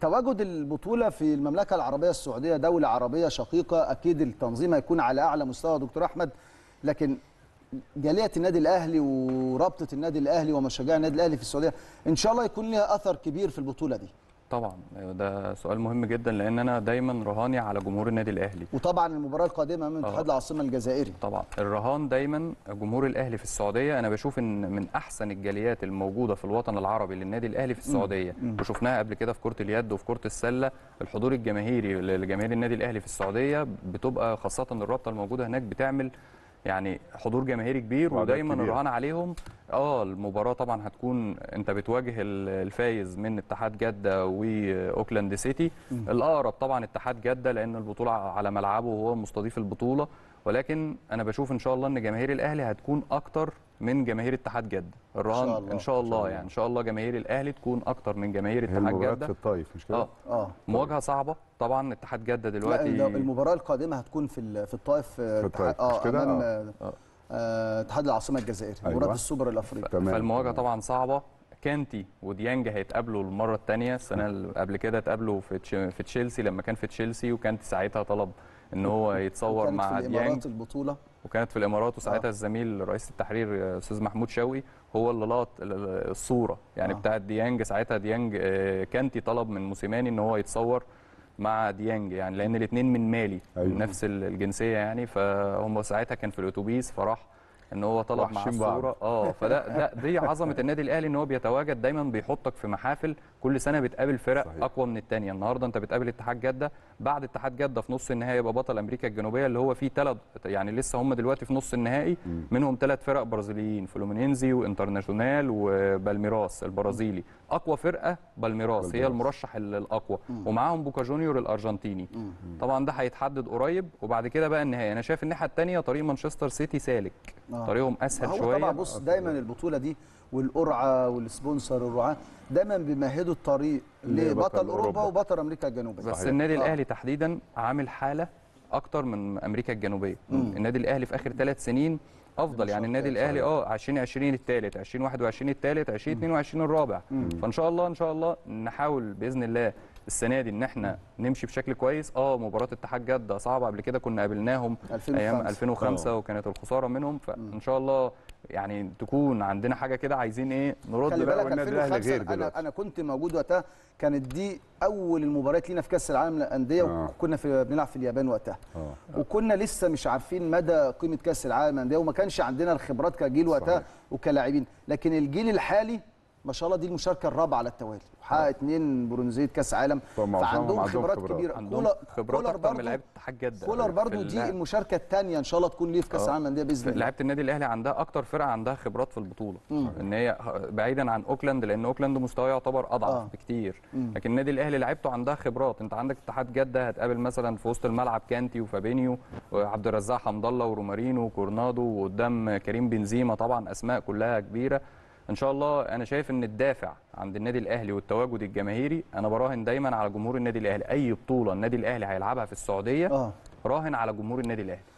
تواجد البطوله في المملكه العربيه السعوديه دوله عربيه شقيقه اكيد التنظيم هيكون على اعلى مستوى دكتور احمد لكن جاليه النادي الاهلي ورابطه النادي الاهلي ومشجعي النادي الاهلي في السعوديه ان شاء الله يكون لها اثر كبير في البطوله دي طبعا ده سؤال مهم جدا لان انا دايما رهاني على جمهور النادي الاهلي وطبعا المباراه القادمه امام اتحاد آه. العاصمه الجزائري طبعا الرهان دايما جمهور الاهلي في السعوديه انا بشوف ان من احسن الجاليات الموجوده في الوطن العربي للنادي الاهلي في السعوديه وشفناها قبل كده في كره اليد وفي كره السله الحضور الجماهيري لجماهير النادي الاهلي في السعوديه بتبقى خاصه الرابطه الموجوده هناك بتعمل يعني حضور جماهيري كبير وأعداد ودايما كبيرة. الرهان عليهم اه المباراه طبعا هتكون انت بتواجه ال- الفايز من اتحاد جده واوكلاند سيتي الاقرب طبعا اتحاد جده لان البطوله على ملعبه وهو مستضيف البطوله ولكن انا بشوف ان شاء الله ان جماهير الاهلي هتكون اكتر من جماهير اتحاد جده الرهان شاء الله. ان شاء الله يعني ان شاء الله جماهير الاهلي تكون اكتر من جماهير هي اتحاد المباريات جده في الطايف مش كده؟ اه اه مواجهه صعبه طبعا اتحاد جده لا دلوقتي ده المباراه القادمه هتكون في ال- في الطائف في الطائف، مش كده؟ امام آه. آه. آه، اتحاد العاصمه الجزائري أيوة. مباراه السوبر الافريقي تمام فالمواجهه تمام. طبعا صعبه كانتي وديانج هيتقابلوا المره الثانيه السنه اللي قبل كده اتقابلوا في تش- في تشيلسي لما كان في تشيلسي وكانتي ساعتها طلب ان هو يتصور كانت مع في ديانج الامارات البطوله وكانت في الامارات وساعتها آه. الزميل رئيس التحرير آه، استاذ محمود شوقي هو اللي لقط ال- ال- الصوره يعني آه. بتاعت ديانج ساعتها ديانج آه، كانتي طلب من موسيماني ان هو يتصور مع ديانج يعني لان الاثنين من مالي أيوة. من نفس ال- الجنسيه يعني فهم ساعتها كان في الاتوبيس فراح ان هو طلب مع وحشين بعض. الصوره اه فده ده دي عظمه النادي الاهلي ان هو بيتواجد دايما بيحطك في محافل كل سنه بتقابل فرق صحيح. اقوى من الثانيه النهارده انت بتقابل اتحاد جده بعد اتحاد جده في نص النهائي يبقى بطل امريكا الجنوبيه اللي هو فيه ثلاث يعني لسه هم دلوقتي في نص النهائي منهم ثلاث فرق برازيليين فلومينينزي وانترناشونال وبالميراس البرازيلي اقوى فرقه بالميراس هي بالميراس. المرشح ال- الاقوى ومعاهم بوكا جونيور الارجنتيني طبعا ده هيتحدد قريب وبعد كده بقى النهائي انا شايف الناحيه الثانيه طريق مانشستر سيتي سالك آه. طريقهم اسهل هو شويه طبعا بص دايما البطوله دي والقرعه والسبونسر والرعاه دايما بيمهدوا الطريق لبطل لبطل اوروبا أوروبا. وبطل امريكا الجنوبيه بس صحيح. النادي آه. الاهلي تحديدا عامل حاله اكتر من امريكا الجنوبيه النادي الاهلي في اخر ثلاث سنين افضل يعني النادي الاهلي اه 2020 الثالث 2021 الثالث 2022 الرابع فان شاء الله ان شاء الله نحاول باذن الله السنه دي ان احنا نمشي بشكل كويس اه مباراه اتحاد جده صعبه قبل كده كنا قابلناهم 2005. ايام 2005 وكانت الخساره منهم فان شاء الله يعني تكون عندنا حاجه كده عايزين ايه نرد خلي بقى بالك والنادي الأهلي 2005 غير انا دلوقتي. انا كنت موجود وقتها كانت دي اول المباريات لينا في كاس العالم للانديه آه. وكنا في بنلعب في اليابان وقتها اه وكنا لسه مش عارفين مدى قيمه كاس العالم للانديه وما كانش عندنا الخبرات كجيل وقتها صحيح. وكلاعبين لكن الجيل الحالي ما شاء الله دي المشاركه الرابعه على التوالي وحقق اثنين برونزيه كاس عالم فمعظمهم فعندهم عندهم خبرات خبرات. كبيره عندهم كولر- خبرات كولر اكتر من برضو- لعيبه اتحاد جده كولر في برضو دي اللعب. المشاركه الثانيه ان شاء الله تكون ليه في كاس آه. العالم للانديه باذن الله لعيبه النادي الاهلي عندها اكتر فرقه عندها خبرات في البطوله ان هي بعيدا عن اوكلاند لان اوكلاند مستواه يعتبر اضعف آه. آه. بكتير لكن النادي الاهلي لعيبته عندها خبرات انت عندك اتحاد جده هتقابل مثلا في وسط الملعب كانتي وفابينيو وعبد الرزاق حمد الله ورومارينو وكورنادو وقدام كريم بنزيما طبعا اسماء كلها كبيره ان شاء الله انا شايف ان الدافع عند النادي الاهلي والتواجد الجماهيري انا براهن دايما على جمهور النادي الاهلي اي بطوله النادي الاهلي هيلعبها في السعوديه اه راهن على جمهور النادي الاهلي